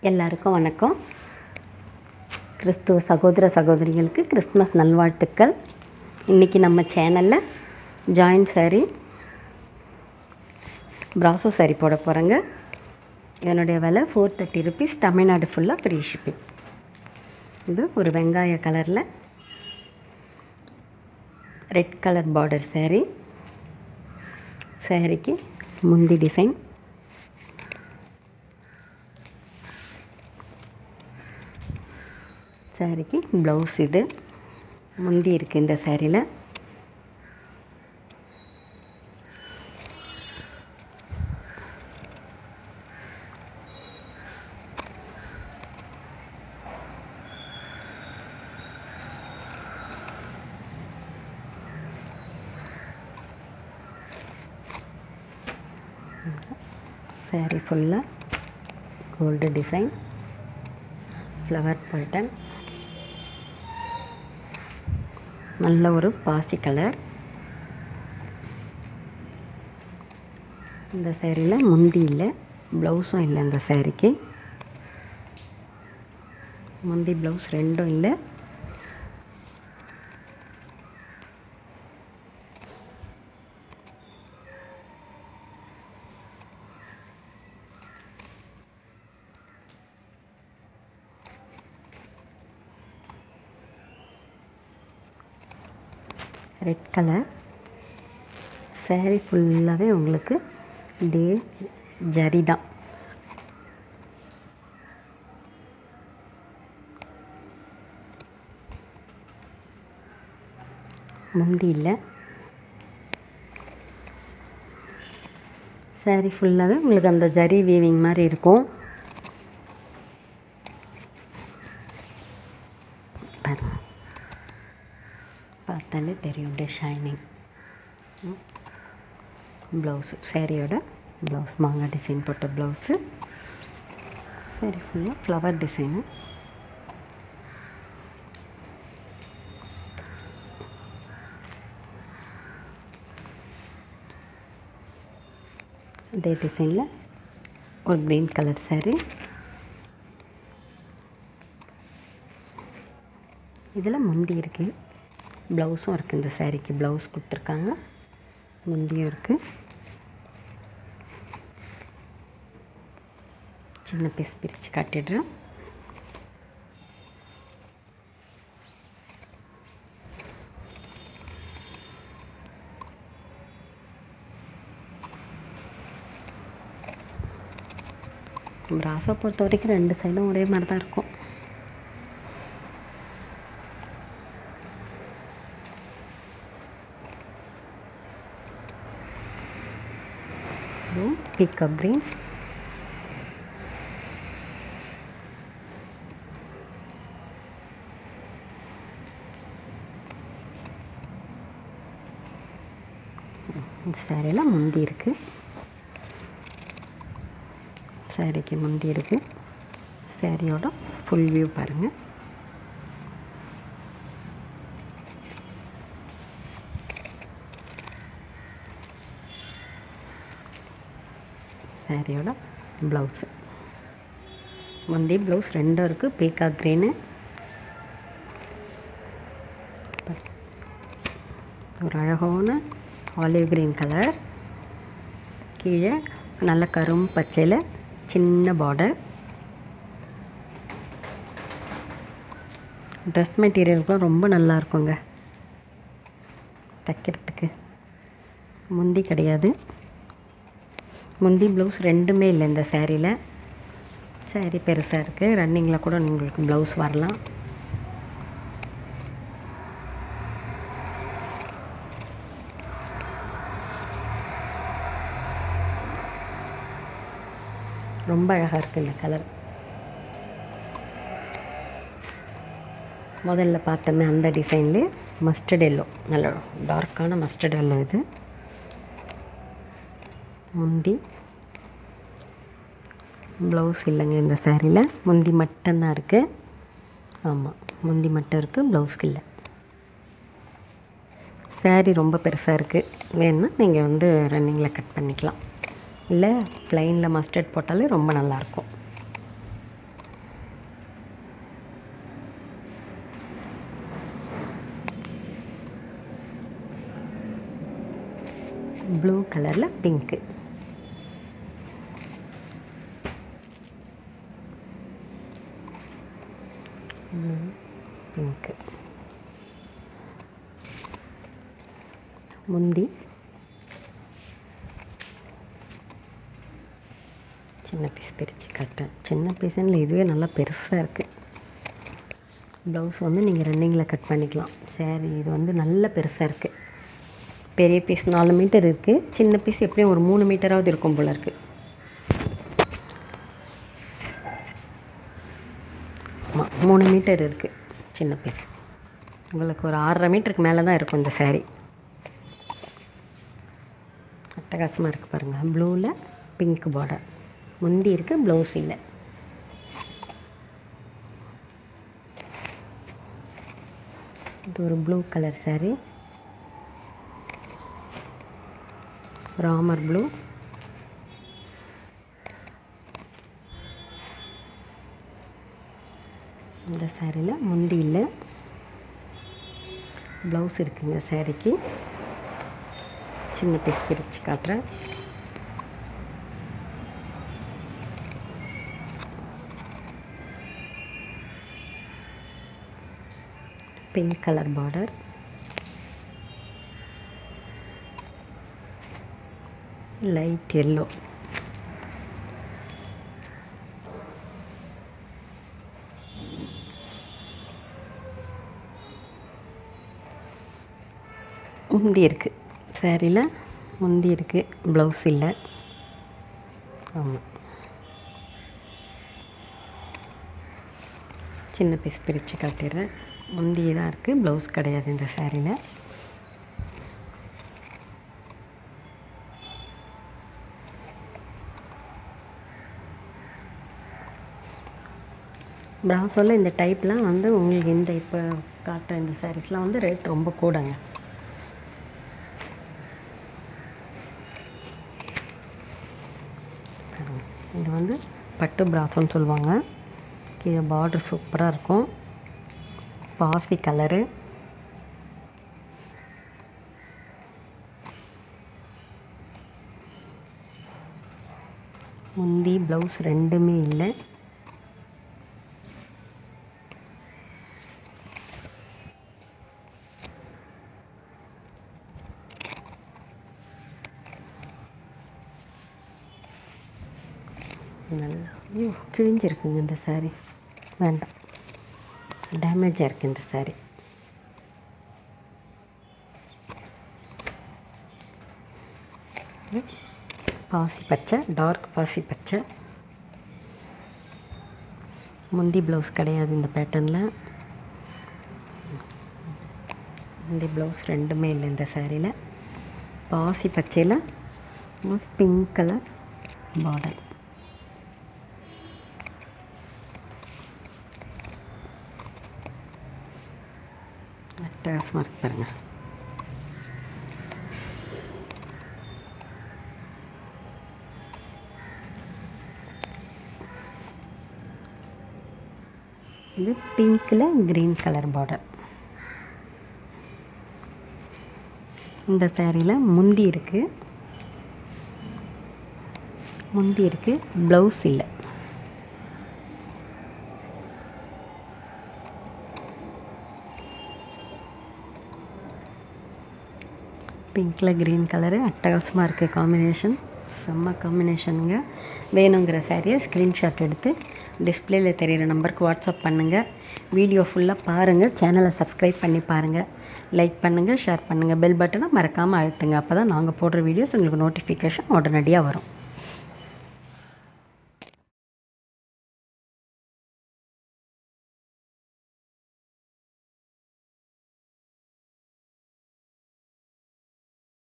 எல்லாருக்கும் வணக்கம் கிறிஸ்துவ சகோதர சகோதரிகளுக்கு கிறிஸ்துமஸ் நல்வாழ்த்துக்கள் இன்றைக்கி நம்ம சேனலில் ஜாயின் saree ப்ராசோ saree போட போகிறேங்க இதனுடைய விலை ஃபோர் தேர்ட்டி ருபீஸ் தமிழ்நாடு ஃபுல்லாக ஃப்ரீ ஷிப்பிங் இது ஒரு வெங்காய கலரில் ரெட் கலர் பார்டர் saree சாரிக்கு முந்தி டிசைன் சாரிக்கு ப்ளவுஸ் இது முந்தி இருக்குது இந்த சாரியில் சாரி ஃபுல்லாக கோல்டு டிசைன் ஃப்ளவர் பேட்டர்ன் நல்ல ஒரு பாசி கலர் இந்த சேரீயில் முந்தி இல்லை ப்ளவுஸும் இல்லை இந்த சேரீக்கு முந்தி ப்ளவுஸ் ரெண்டும் இல்லை ரெட் கலர் சேரீ ஃபுல்லாகவே உங்களுக்கு டே ஜரி தான் முந்தி இல்லை சேரீ ஃபுல்லாகவே உங்களுக்கு அந்த ஜரி வீவிங் மாதிரி இருக்கும் பாருங்க பார்த்தாலே தெரியும் அப்படியே ஷைனிங் ப்ளவுஸு சேரீயோட ப்ளவுஸ் மாங்காய் டிசைன் போட்ட ப்ளவுஸு சரி ஃபுல்லாக ஃப்ளவர் டிசைனு இதே டிசைனில் ஒரு க்ரீன் கலர் saree இதில் முந்தி இருக்குது ப்ளவுஸும் இருக்குது இந்த சாரீக்கு ப்ளவுஸ் கொடுத்துருக்காங்க முந்தியும் இருக்குது சின்ன பீஸ் பிரித்து காட்டிடுறேன் பிராசோ பொறுத்த வரைக்கும் ரெண்டு சைடும் ஒரே மாதிரி தான் இருக்கும் இதுவும் பீக்கப் க்ரீன் இந்த சேரீயில் முந்தி இருக்குது சேரீக்கு முந்தி இருக்குது சேரீயோட ஃபுல் வியூ பாருங்கள் சாரியோட ப்ளவுஸு முந்தி ப்ளவுஸ் ரெண்டும் இருக்குது பீக்கா க்ரீனு ஒரு அழகான ஆலிவ் க்ரீன் கலர் கீழே நல்ல கரும் பச்சையில் சின்ன பார்டர் ட்ரெஸ் மெட்டீரியலுக்குலாம் ரொம்ப நல்லா இருக்குங்க தைக்கிறதுக்கு முந்தி கிடையாது முந்தி ப்ளவுஸ் ரெண்டுமே இல்லை இந்த சேரீயில் சேரீ பெருசாக இருக்குது ரன்னிங்கில் கூட உங்களுக்கு ப்ளவுஸ் வரலாம் ரொம்ப அழகாக இருக்குது இந்த கலர் முதல்ல பார்த்தோமே அந்த டிசைன்லேயே மஸ்டர்ட் எல்லோ நல்ல டார்க்கான மஸ்டர்ட் எல்லோ இது முந்தி ப்ளவுஸ் இல்லைங்க இந்த சேரீயில் முந்தி மட்டும்தான் இருக்குது ஆமாம் முந்தி மட்டும் இருக்குது ப்ளவுஸ்க்கு இல்லை சேரீ ரொம்ப பெருசாக இருக்குது வேணும்னா நீங்கள் வந்து ரன்னிங்கில் கட் பண்ணிக்கலாம் இல்லை ப்ளைனில் மஸ்டர்ட் போட்டாலே ரொம்ப நல்லாயிருக்கும் கலரில் பிங்க்கு பிங்க்கு முந்தி சின்ன பீஸ் பிரித்து கட்டேன் சின்ன பீஸுன்னு இதுவே நல்லா பெருசாக இருக்குது ப்ளவுஸ் வந்து நீங்கள் ரன்னிங்கில் கட் பண்ணிக்கலாம் சரி இது வந்து நல்ல பெருசாக இருக்குது பெரிய பீஸ் நாலு மீட்டர் இருக்குது சின்ன பீஸ் எப்படியும் ஒரு மூணு மீட்டராவது இருக்கும் போல் இருக்குது ஆமாம் மூணு மீட்டர் இருக்குது சின்ன பீஸ் உங்களுக்கு ஒரு ஆறரை மீட்டருக்கு மேலே தான் இருக்கும் இந்த saree அட்டகாசமாக இருக்குது பாருங்கள் ப்ளூவில் பிங்க் பார்டர் முந்தி இருக்குது ப்ளவுஸ் இல்லை இது ஒரு blue colour saree Ramar blue இந்த சாரியில் முந்தி இல்லை ப்ளவுஸ் இருக்குங்க சாரிக்கு சின்ன பீஸ் பிரித்து காட்டுறேன் pink colour border light yellow முந்தி இருக்குது சாரியில் முந்தி இருக்குது ப்ளவுஸ் இல்லை ஆமாம் சின்ன பீஸ் பிரித்து காட்டிடுறேன் முந்தி தான் இருக்குது ப்ளவுஸ் கிடையாது இந்த சாரியில் ப்ராசோவில் இந்த டைப்லாம் வந்து உங்களுக்கு இந்த இப்போ காட்டுற இந்த சாரீஸ்லாம் வந்து ரேட் ரொம்ப கூடங்க பாருங்க. இது வந்து பட்டு பிராசோன்னு சொல்லுவாங்க கீழே பார்டர் சூப்பராக இருக்கும் பாசி கலரு முந்தி ப்ளவுஸ் ரெண்டுமே இல்லை நல்லா ஐயோ கிழிஞ்சிருக்குங்க இந்த saree வேண்டாம் டேமேஜாக இருக்குது இந்த saree பாசி பச்சை டார்க் பாசி பச்சை முந்தி ப்ளவுஸ் கிடையாது இந்த பேட்டர்னில் முந்தி ப்ளவுஸ் ரெண்டுமே இல்லை இந்த சாரியில் பாசி பச்சையில் பிங்க் கலர் பார்டர் அட்டகாசமாக இருக்கு பாருங்க இது பிங்க்கில் க்ரீன் கலர் பார்டர் இந்த சேரீயில் முந்தி இருக்குது முந்தி இருக்குது ப்ளவுஸ் இல்லை பிங்க்கில் க்ரீன் கலரு அட்டகாசமாக இருக்குது காம்பினேஷன் செம்ம காம்பினேஷனுங்க வேணுங்கிற சாரியை ஸ்க்ரீன்ஷாட் எடுத்து டிஸ்பிளேல தெரிகிற நம்பருக்கு வாட்ஸ்அப் பண்ணுங்கள் வீடியோ ஃபுல்லாக பாருங்கள் சேனலை சப்ஸ்கிரைப் பண்ணி பாருங்கள் லைக் பண்ணுங்கள் ஷேர் பண்ணுங்கள் பெல் பட்டனை மறக்காமல் அழுத்துங்க அப்போ தான் நாங்கள் போடுற வீடியோஸ் உங்களுக்கு நோட்டிஃபிகேஷன் உடனடியாக வரும்